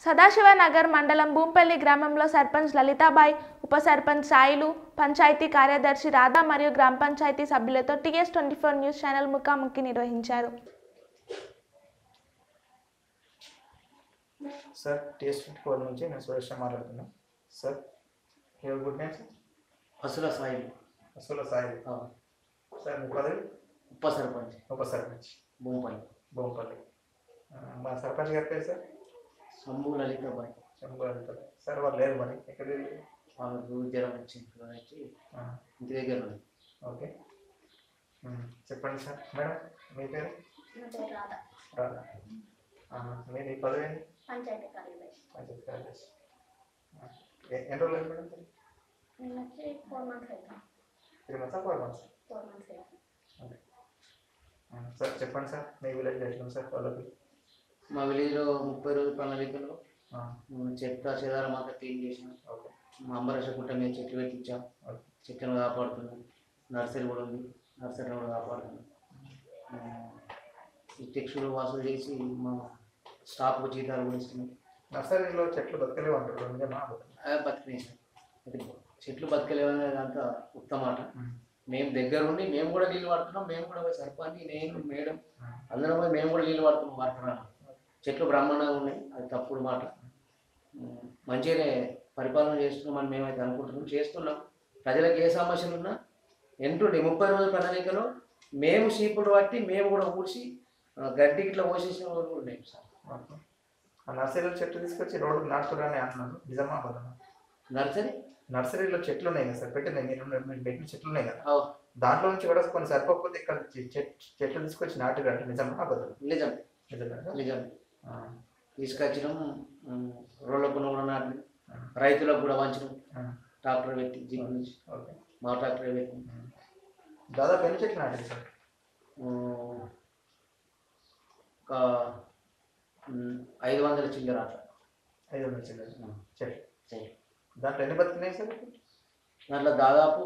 సదాశివనగర్ మండలం భూంపల్లి గ్రామంలో సర్పంచ్ లలితాబాయి ఉప సర్పంచ్ సాయిలు పంచాయతీ కార్యదర్శి రాధా మరియు గ్రామ పంచాయతీ సభ్యులతో TS twenty four news channel ముఖాముఖి నిర్వహించారు సార్ టీఎస్ ట్వంటీ ఫోర్ నుంచి నేను సురేష్ మాట్లాడుతున్నాను sir your good name sir Pasula Sai అసలు సాయి ఆ, సార్ మీ పదవి ఉప సర్పంచ్ ఉప సర్పంచ్ భూంపల్లి బొమ్మపల్లి ఆ, మా సర్పంచ్ గారి పేరు సార్ సమ్ము లలితాబాయ్ శంభు అంటారు సార్ వాళ్ళు లేరు మరి ఎక్కడ వాళ్ళకు జ్వరం వచ్చి ఫీవర్ వచ్చి ఇంటి దగ్గర ఉంది ఓకే ఉమ్, చెప్పండి సార్ మేడం మీ పేరు నా పేరు రాధ రాదా ఆ, మీరు ఈ పదవి ఏంటి పంచాయతీ కార్యదర్శి పంచాయతీ కార్యదర్శి ఆ, ఎ- ఎన్ని రోజులు అయింది మేడం నేను వచ్చి ఫోర్ మంత్స్ అవుతాను three months four months four months అవుతాను ఓకే ఆ, సార్ చెప్పండి సార్ మీ విలేజ్ ఎట్లుంది సార్ వాళ్ళకి మా విలేజ్లో ముప్పై రోజుల ప్రణాళికలో ఆ, మనం చెత్త చెదారం అంతా క్లీన్ చేసాం ఓకే మా అంబరేష గుట్ట మీద చెట్లు పెట్టించాం ఓకే చెట్లను కాపాడుతున్నాం నర్సరీ కూడా ఉంది నర్సరీ కూడా కాపాడుతున్నాం ఆ, ఈ టెక్స్టులు వసూలు చేసి మా స్టాఫ్కు జీతాలు కూడా ఇస్తున్నాం నర్సరీలో చెట్లు బతకలేవు అంటారు నిజమా అవి బతికినాయి సార్ అది చెట్లు బతకలేవనేది అంతా ఉత్తమాట మేము దగ్గర ఉండి మేము కూడా నీళ్ళు పడుతున్నాం మేము కూడా పోయి సర్పంచ్ నేను మేడం అందరం పోయి మేము కూడా నీళ్ళు పడుతున్నాం వాడుతున్నాం చెట్లు బ్రహ్మాండంగా ఉన్నాయి అది తప్పుడు మాట ఉమ్, మంచిగానే పరిపాలన చేస్తున్నామని మేమైతే అనుకుంటున్నాం చేస్తున్నాం ప్రజలకు ఏ సమస్యలు ఉన్నా ఎంటుండే ముప్పై రోజుల ప్రణాళికలో మేము సీపులు పట్టి మేము కూడా ఊడ్చి ఆ, గడ్డి ఇట్లా పోసేసిన వాళ్ళు కూడా ఉన్నాయి సార్ ఓకే. ఆ నర్సరీలో చెట్లు తీసుకొచ్చి రోడ్డు నాటుకురాని అంటున్నారు నిజమా అబద్ధమా నర్సరీ నర్సరీలో చెట్లు ఉన్నాయి కదా సార్ పెట్టిన మీరు మీరు పెట్టిన చెట్లు ఉన్నాయి కదా అవు, దాంట్లో నుంచి కూడా కొన్ని సరిపోకపోతే ఇక్కడ చె- చె- చెట్లు తీసుకొచ్చి నాటుగా అంటే నిజమా అబద్ధం నిజం నిజమేనా? నిజం ఆ, తీసుకొచ్చినాం రోడ్ల పున్న కూడా నాటినాం రైతులకు కూడా వంచడం ఆ, ట్రాక్టర్ పెట్టి జీప్ నుంచి ఓకే మా ట్రాక్టర్ పెట్టి దాదాపు ఎన్ని చెట్లు నాటింది సార్ ఉమ్, ఒక ఉమ్, ఐదు వందల చిల్లర అట్లా ఐదు వందల చెట్లు చెట్లు చెట్లు. దాంట్లో ఎన్ని బతికినాయి సార్ దాంట్లో దాదాపు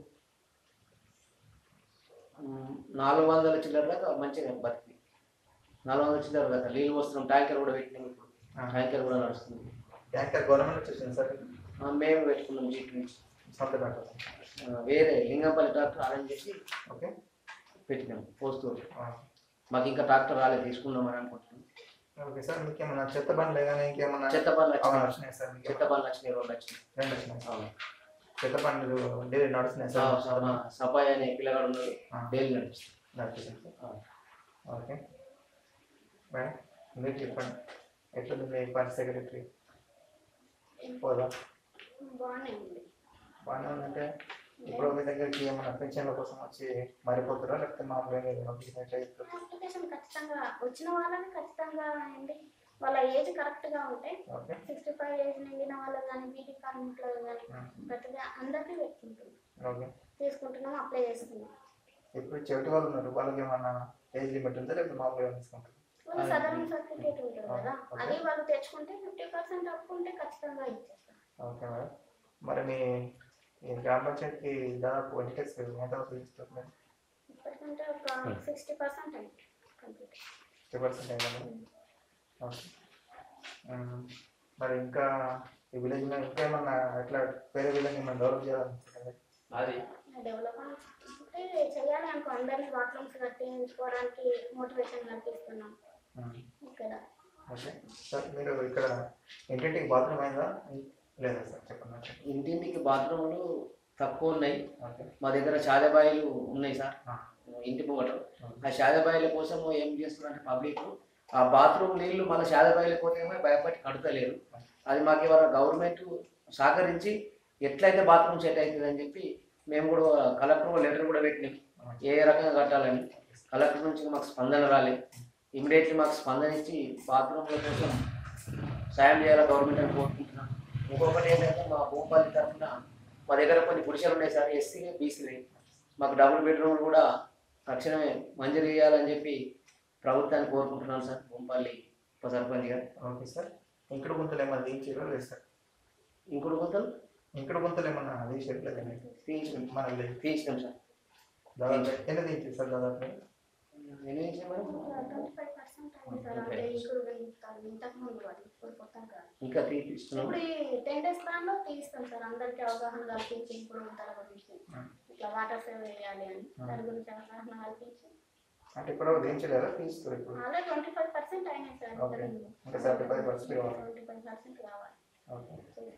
ఉమ్, నాలుగు వందల చిల్లర దాకా మంచిగా బతికి నాలుగు వందల చిల్లర దాకా నీళ్ళు వస్తున్నాం ట్యాంకర్ కూడా పెట్టినాం ఇప్పుడు ఆ. ట్యాంకర్ కూడా నడుస్తుంది ట్యాంకర్ గవర్నమెంట్ నుంచి వచ్చింది సార్ ఆ, మేము పెట్టుకున్నాం జీప్ నుంచి సొంత ట్రాక్టర్ ఆ, వేరే లింగంపల్లి ట్రాక్టర్ అరేంజ్ చేసి ఓకే పెట్టినాం పోస్తూ ఆ, మాకు ఇంకా ట్రాక్టర్ రాలేదు తీసుకుందామని అనుకుంటున్నాం ఓకే సార్ మీకు ఏమన్నా చెత్త బండ్లు కానీ ఇంకేమన్నా చెత్త పనులు అవును, వచ్చినాయి వచ్చినాయి సార్ మీకు చెత్త పనులు వచ్చినాయి రెండు వచ్చినాయి రెండు వచ్చినాయి అవును. చెత్త బండ్లు డైలీ నడుస్తున్నాయి స- సార్ స- మా సపాయి అనే పిల్లగాడు ఉన్నాడు ఆ. డైలీ నడుస్తుంది నడుస్తుంది ఆ. ఓకే మేడం మీరు చెప్పండి ఎట్లుంది మీ పంచ సెక్రటరీ పోదా బాగానే ఉంది బాగానే ఉందంటే ఇప్పుడు మీ దగ్గరికి ఏమైనా పెన్షన్ల కోసం వచ్చి మారిపోతారా లేకపోతే మామూలుగా పంపించినట్టు చెప్తారు అప్లికేషన్ ఖచ్చితంగా వచ్చిన వాళ్ళని ఖచ్చితంగా ఏంటి వాళ్ళ ఏజ్ కరెక్ట్గా ఉంటే ఓకే సిక్స్టీ ఫైవ్ ఏజ్ నిండిన వాళ్ళకి కానీ బీటీ కార్మికులకు కానీ ప్రతిదీ అందరికీ పెట్టుకుంటున్నాం ఓకే తీసుకుంటున్నాం అప్లై చేస్తున్నాం ఇప్పుడు చెవిటి వాళ్ళు ఉన్నారు వాళ్ళకి ఏమన్నా ఏజ్ లిమిట్ ఉందా లేకపోతే మామూలుగా తీసుకుంటారు వాళ్ళ సదరన్ సర్టిఫికేట్ ఉంటుంది కదా అది వాళ్ళు తెచ్చుకుంటే ఫిఫ్టీ పర్సెంట్ అప్పుంటే ఖచ్చితంగా ఇచ్చేస్తాం ఓకే మేడం మరి మీ ఈ గ్రామ పంచాయతీకి దాదాపు ఎన్నికల్స్ ఎంత వసూలు చేస్తారు మేడం ఇప్పటికంటే ఒక సిక్స్టీ పర్సెంట్ అయింది కంప్లీట్ ఫిఫ్టీ పర్సెంట్ అయిందా మేడం ఓకే ఉమ్, మరి ఇంకా ఈ విలేజ్ మీద ఇంకా ఏమన్నా ఎట్లా వేరే విధంగా ఏమన్నా డెవలప్ చేయాలనుకుంటున్నారు అది డెవలప్ అంటే చేయాలి అనుకో అందరినీ బాత్రూమ్స్ కట్టించుకోవడానికి మోటివేషన్ కల్పిస్తున్నాం ఇక్కడ ఓకే సార్ మీరు ఇక్కడ ఇంటింటికి బాత్రూమ్ అయిందా లేదా సార్ చెప్పండి నాకు. ఇంటింటికి బాత్రూములు తక్కువ ఉన్నాయి ఓకే మా దగ్గర శాదబాయిలు ఉన్నాయి సార్ ఆ. ఇంటి ముంగట ఆ శాదబాయిల కోసం ఏం చేస్తున్నారంటే పబ్లిక్ ఆ బాత్రూమ్ నీళ్లు మన శాదబాయిల పోతేమో భయపడి కడతలేరు అది మాకు ఇవాళ గవర్నమెంట్ సహకరించి ఎట్లయితే బాత్రూమ్ సెట్ అవుతుంది అని చెప్పి మేము కూడా కలెక్టర్ లెటర్ కూడా పెట్టినాం ఏ రకంగా కట్టాలని కలెక్టర్ నుంచి మాకు స్పందన రాలేదు ఇమీడియట్లీ మాకు స్పందన ఇచ్చి బాత్రూమ్ల కోసం సాయం చేయాలి గవర్నమెంట్ అని కోరుకుంటున్నాం ఇంకొకటి ఏంటంటే మా భూపాలి తరఫున మా దగ్గర కొన్ని గుడిసెలు ఉన్నాయి సార్ ఎస్సీ బీసీలు మాకు డబుల్ బెడ్రూమ్ కూడా తక్షణమే మంజూరు చేయాలని చెప్పి ప్రభుత్వాన్ని కోరుకుంటున్నాను సార్ భూంపల్లి ఉప సర్పంచ్ గారు ఓకే సార్ ఇంకుడు గుంతలు ఏమన్నా తీయించారో లేదు సార్ ఇంకోటి కొంతలు ఇంకుడు గుంతలు ఏమన్నా తీసారు లేదండి తీయించాం మన విలేజ్ తీయించినాం సార్ దాదాపు ఎన్ని తీయించారు సార్ దాదాపు ఎన్ని తీయించాం మేడం ట్వంటీ ఫైవ్ పర్సెంట్ అయింది సార్ అంటే ఇప్పుడు ఇంతకు ముందు అది ఇప్పుడు కొత్తగా ఇంకా తీపిస్తున్నాం ఇప్పుడు ఈ టెన్ డేస్ ప్లాన్ లో తీస్తాం సార్ అందరికి అవగాహన కల్పించి ఇప్పుడు తల గురించి Hmm. ఇట్లా వాటర్ సేవ్ చేయాలి అని Hmm. దాని గురించి అవగాహన కల్పించి అంటే ఇప్పుడు దించలేదా తీస్తారు ఇప్పుడు అలా ట్వంటీ ఫైవ్ పర్సెంట్ అయినాయి సార్ Okay. ఇంకా 75% కావాలి. ట్వంటీ ఫైవ్ పర్సెంట్ కావాలి ఓకే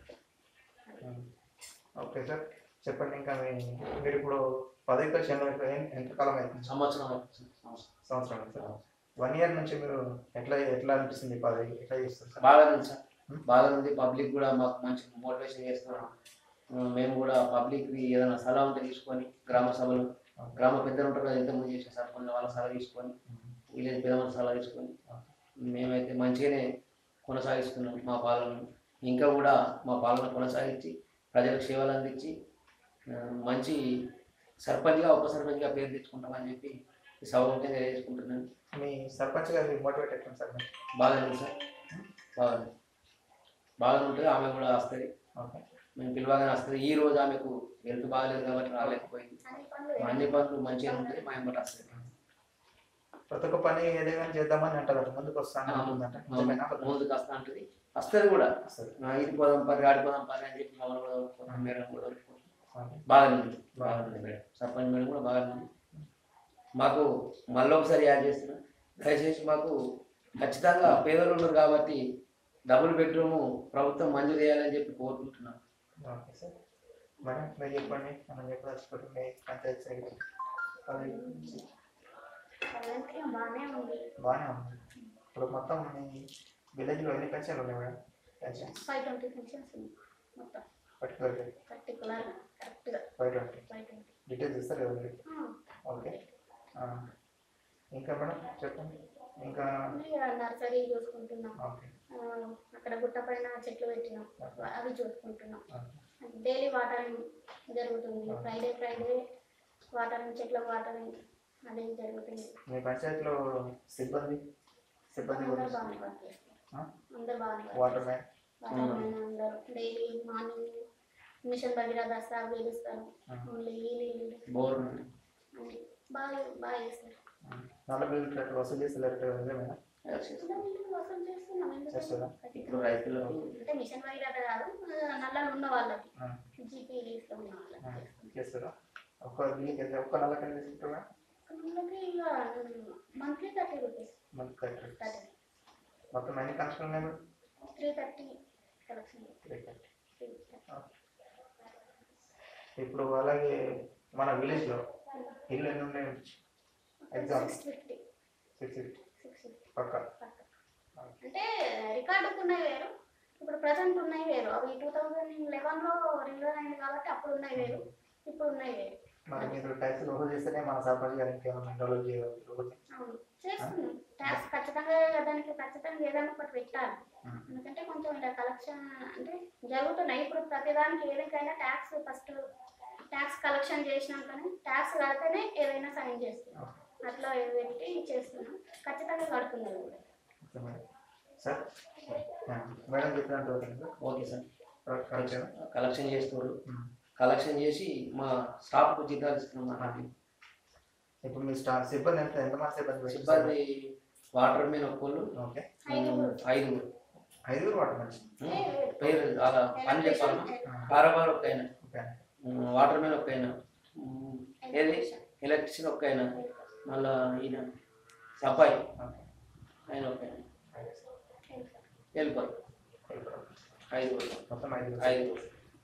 ఉమ్. ఓకే సార్ చెప్పండి ఇంకా మీ మీరు ఇప్పుడు పదవి క్వశ్చన్ ఎంత కాలం అవుతుంది సంవత్సరం అవుతుంది సార్. సంవత్సరం సంవత్సరం అయింది సార్ వన్ ఇయర్ నుంచి మీరు ఎట్లా ఎట్లా అనిపిస్తుంది ఈ పదవి ఎట్లా చేస్తారు సార్ బాగా ఉంది సార్ బాగా ఉంది పబ్లిక్ కూడా మాకు మంచి మోటివేషన్ చేస్తున్నాం ఉమ్, మేము కూడా పబ్లిక్ ఏదైనా సలహా ఉంటే తీసుకొని గ్రామ సభలు గ్రామ పెద్దలు ఉంటారు కదా ఎంతమంది చేసిన సర్పంచ్ వాళ్ళ సలహా తీసుకొని విలేజ్ పెద్దవాళ్ళ సలహా తీసుకొని మేమైతే మంచిగానే కొనసాగిస్తున్నాం మా పాలన ఇంకా కూడా మా పాలన కొనసాగించి ప్రజలకు సేవలు అందించి ఆ, మంచి సర్పంచ్గా ఉప సర్పంచ్గా పేరు తెచ్చుకుంటామని చెప్పి ఈ సభ ఉంటే తెలియజేసుకుంటున్నాను మీ సర్పంచ్ గారి మోటివేట్ ఎట్లా సార్ మీకు బాగా ఉంది సార్ బాగా ఉంది. బాగా ఉంటుంది ఆమె కూడా వస్తుంది ఓకే మేము పిలవగానే వస్తుంది ఈ రోజు ఆమెకు హెల్త్ బాగాలేదు కాబట్టి రాలేకపోయింది అన్ని పనులు అన్ని పనులు మంచిగా ఉంటుంది మా ఎంబటి వస్తుంది ప్రతి ఒక్క పని ఏదైనా చేద్దామని అంటారు ముందుకు వస్తాను అంటుందంట నిజమేనా అబద్ధమా? ముందుకు వస్తా ఉంటుంది వస్తుంది కూడా వస్తుంది. ఆ, ఇది పోదాం పని ఆడి పోదాం పని అని చెప్పి మమ్మల్ని కూడా వదులుకోవడం, మేడం కూడా వదులుకోవడం. ఓకే. బాగా ఉంది బాగా ఉంది మేడం సర్పంచ్ మేడం కూడా బాగా ఉంది మాకు మళ్ళీ ఒకసారి యాడ్ చేస్తున్నా దయచేసి మాకు ఖచ్చితంగా పేదలు ఉన్నారు కాబట్టి డబుల్ బెడ్రూమ్ ప్రభుత్వం మంజూరు చేయాలని చెప్పి కోరుకుంటున్నాను ఓకే సార్ మేడం మీరు చెప్పండి మనం చెప్పదలుచుకుంటే మీ పంచాయతీ సైడ్ పదవి గురించి పనులకి బాగానే ఉంది బాగానే ఉంది ఇప్పుడు మొత్తం మీ విలేజ్లో ఎన్ని పెన్షన్లు ఉన్నాయి madam pensions five twenty pensions ఉంది మొత్తం పర్టికులర్గా పర్టికులర్ కరెక్ట్గా five twenty five twenty details ఇస్తారు కదా మీరు ఓకే ఆ. ఇంకా మేడం చెప్పండి ఇంకా నర్సరీ చూసుకుంటున్నాం ఓకే ఆ, అక్కడ గుట్ట పైన చెట్లు పెట్టినాం అవి చూసుకుంటున్నాం ఓకే. డైలీ వాటరింగ్ జరుగుతుంది ఫ్రైడే ఫ్రైడే వాటరింగ్ చెట్లకు వాటరింగ్ అది జరుగుతుంది మీ పంచాయతీలో సిబ్బంది సిబ్బంది అందరూ గురించి బాగానే వర్క్ చేస్తారు ఆ? అందరూ బాగానే work వాటర్ మ్యాన్ చేస్తారు. వాటర్ మ్యాన్ అందరూ daily morning mission Bhagiratha sir పిలుస్తారు ఆ. ఓన్లీ ఈ నీళ్ళు బోర్ అన్ని బాగా బాగా చేస్తారు నలభై బిల్లు కట్టి వసూలు చేసేటట్టు నిజమేనా చిన్న నీళ్ళు వసూలు చేస్తున్నాం ఎందుకంటే ఇప్పుడు ఖచ్చితంగా. రైతులకు అంటే మిషన్ భగీరథ కాదు ఆ, నల్లలు ఉన్న వాళ్ళకి ఆ. జీపీ లీస్లో ఉన్న ఆ, వాళ్ళకి చేస్తున్నాం. చేస్తారా ఒక్క బిల్లుకి ఎంత ఒక్క నెలకి ఎంత తీసుకుంటారా వాళ్ళకి ఇక monthly thirty rupees month thirty thirty మొత్తం ఎన్ని కనెక్షన్లు ఉన్నాయి madam three thirty collection three thirty three thirty ఇప్పుడు అలాగే మన విలేజ్లో ఇల్లు ఎన్ని ఉన్నాయి ఎగ్జామ్ six fifty six fifty six fifty పక్క అంటే రికార్డుకు ఉన్నాయి వేరు ఇప్పుడు ప్రజెంట్ ఉన్నాయి వేరు అవి టూ థౌజండ్ లెవెన్లో రిలీజ్ అయింది కాబట్టి అప్పుడు ఉన్నాయి వేరు ఇప్పుడు ఉన్నాయి వేరు మరి మీరు ట్యాక్స్ వసూలు చేస్తేనే మన సర్పంచ్ గారు ఇంకేమైనా డెవలప్ చేయగలుగుతారు అవును చేస్తున్నాం ట్యాక్స్ ఖచ్చితంగా దానికి ఖచ్చితంగా ఏదైనా ఒకటి పెట్టాలి ఎందుకంటే కొంచెం ఇలా కలెక్షన్ అంటే జరుగుతున్నాయి ఇప్పుడు ప్రతిదానికి ఏదైనా ట్యాక్స్ ఫస్ట్ ట్యాక్స్ కలెక్షన్ చేసినాకనే ట్యాక్స్ కడితేనే ఏదైనా సైన్ చేస్తున్నాం అట్లా పెట్టి చేస్తున్నాం ఖచ్చితంగా కడుతున్నారు కూడా ఓకే మేడం సార్ ఆ, మేడం చెప్పినట్టు okay sir okay sir correct కరెక్టేనా? కలెక్షన్ చేస్తున్నారు ఉమ్. కలెక్షన్ చేసి మా స్టాఫ్కు జీతాలు ఇస్తున్నాం అన్నట్టు ఇప్పుడు మీ స్టాఫ్ సిబ్బంది ఎంత ఎంతమంది సిబ్బంది పెట్టారు? సిబ్బంది వాటర్ మీద ఒక్కళ్ళు ఓకే ఐదుగురు. ఐదుగురు ఐదుగురు వాటర్ మ్యాన్ ఉమ్, పేరు అలా పని చెప్పాలన్నా ఎలక్ట్రీషియన్, కారబార్ ఒక ఆయన ఓకే ఉమ్, వాటర్ మ్యాన్ ఒక ఆయన ఉమ్, ఏది ఎలక్ట్రిషియన్ ఒక ఆయన మళ్ళా ఈయన సఫాయి ఓకే ఆయన ఒక ఆయన వెళ్ళిపోయి ఐదుగురు మొత్తం ఐదుగురు ఐదుగురు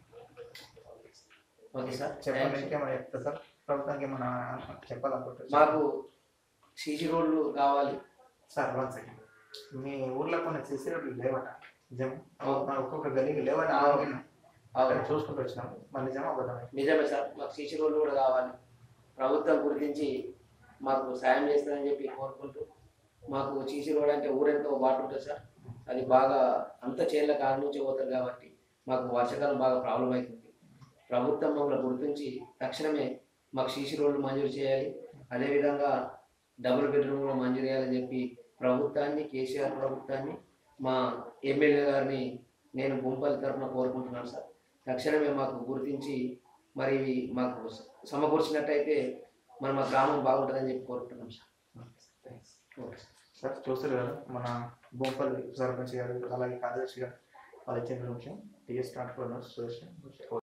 ఓకే సార్ చెప్పండి థాంక్స్. ఇంకేమైనా చెప్తా సార్ ప్రభుత్వానికి ఏమైనా చెప్పాలనుకుంటున్నారు మాకు సీసీ రోడ్లు కావాలి సార్ వన్ సెకండ్ మీ ఊర్లో కొన్ని సిసి రోడ్లు లేవట నిజం ఒక్కొక్క గలీకి లేవని ఆగిన అక్కడ చూసుకుంటూ వచ్చినాం మరి నిజమా అబద్ధమే నిజమే సార్ మాకు సీసీ రోడ్లు కూడా కావాలి ప్రభుత్వం గురించి మాకు సాయం చేస్తుందని చెప్పి కోరుకుంటూ మాకు సీసీ రోడ్ అంటే ఊరెంతో బాటు ఉంటుంది సార్ అది బాగా అంత చేళ్ళ కారు నుంచి పోతారు కాబట్టి మాకు వర్షాకాలం బాగా ప్రాబ్లం అవుతుంది ప్రభుత్వం మమ్మల్ని గుర్తించి తక్షణమే మాకు సీసీ రోడ్లు మంజూరు చేయాలి అదేవిధంగా డబుల్ బెడ్రూమ్ కూడా మంజూరు చేయాలని చెప్పి ప్రభుత్వాన్ని కేసీఆర్ ప్రభుత్వాన్ని మా ఎమ్మెల్యే గారిని నేను గుంపల్లి తరఫున కోరుకుంటున్నాను సార్ తక్షణమే మాకు గుర్తించి మరి ఇవి మాకు సమకూర్చినట్టయితే మరి మా గ్రామం బాగుంటుందని చెప్పి కోరుకుంటున్నాం sir thanks okay sir sir చూస్తారు కదా మన బొంపల్లి సర్పంచ్ గారు అలాగే కార్యదర్శి గారు వాళ్ళు ఇచ్చిన ఇన్ఫర్మేషన్ టీఎస్ ట్రాన్స్ఫర్